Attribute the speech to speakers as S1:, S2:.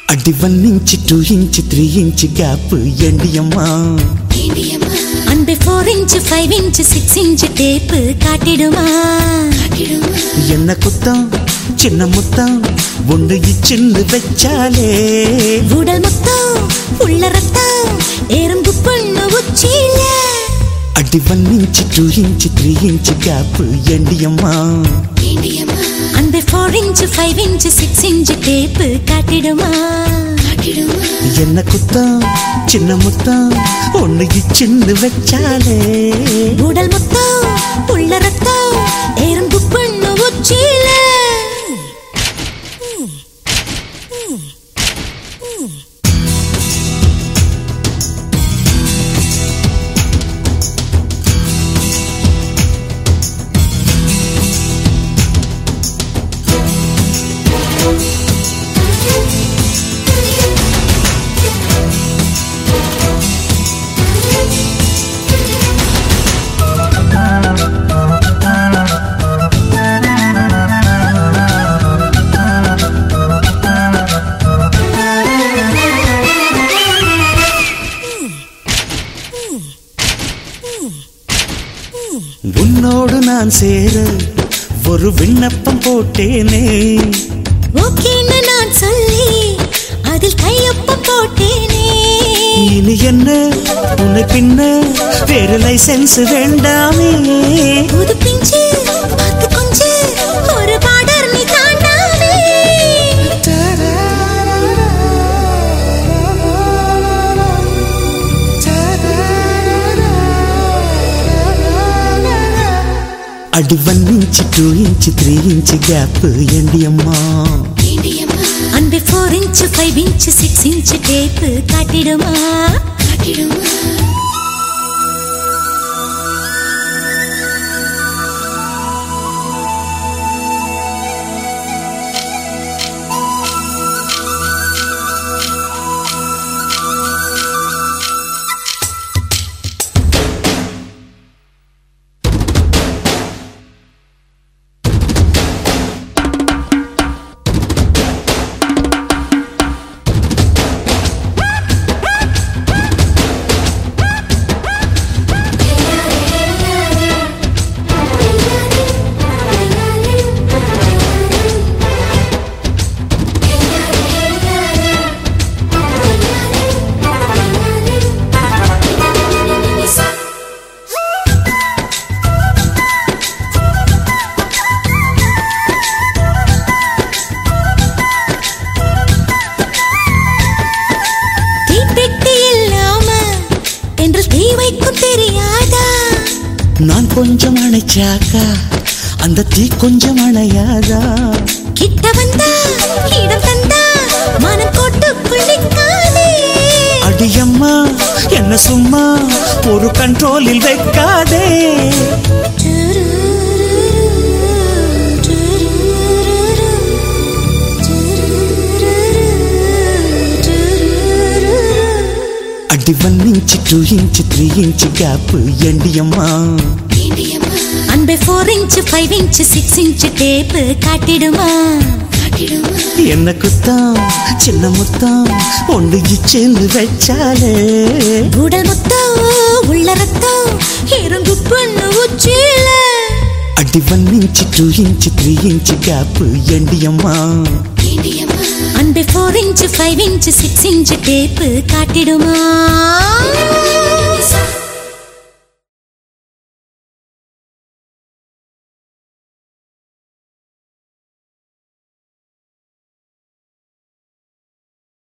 S1: அடி one inch two inch three inch gap எண்டியம்மா
S2: அன்பே four inch five inch six inch tape காட்டிடுமா
S1: என்ன குத்தம் சின்ன முத்தம் ஒன்று இச்சின்னு வச்சாலே
S2: உடல் மொத்தம் உள்ள ரத்தம் எறும்பு பொண்ணு உச்சியில
S1: அடி one inch two inch three inch gap எண்டியம்மா
S2: அன்பே four inch five inch six inch tape காட்டிடுமா
S1: என்ன குத்தம் சின்ன முத்தம் ஒன்று இச்சின்னு வச்சாலே
S2: உடல் மொத்தம் உள்ள ரத்தம் எறும்பு பொண்ணு உச்சியில
S1: உன்னோடு நான் சேர ஒரு விண்ணப்பம் போட்டேனே
S2: ஓகேன்னு நான் சொல்லி அதில் கையொப்பம் போட்டேனே
S1: இனி என்ன உன்னை பின்ன வேறு லைசென்ஸ் வேண்டாமே
S2: புது பிஞ்சு பார்த்து கொஞ்சு ஒரு பார்டர் நீ தாண்டாமே
S1: அடி one inch two inch three inch gap எண்டியம்மா
S2: அன்பே four inch five inch six inch tape காட்டிடுமா தீப்பெட்டி இல்லாம என்று தீ வைக்கும் தெரியாதா
S1: நான் கொஞ்சம் அணைச்சாக்கா அந்த தீ கொஞ்சம் அணையாதா
S2: கிட்ட வந்தா இடம் தந்தா மனம் போட்டு குளிக்காதே
S1: அடியம்மா என்ன சும்மா ஒரு கண்ட்ரோலில் வைக்காதே அடி one inch two inch three inch gap எண்டியம்மா
S2: அன்பே four inch five inch six inch tape காட்டிடுமா
S1: என்ன குத்தம் சின்ன முத்தம் ஒன்று இச்சின்னு வச்சாலே
S2: உடல் மொத்தம் உள்ள ரத்தம் எறும்பு பொண்ணு உச்சியில
S1: அடி one inch two inch three inch gap எண்டியம்மா
S2: அன்பே four inch five inch six inch tape காட்டிடுமா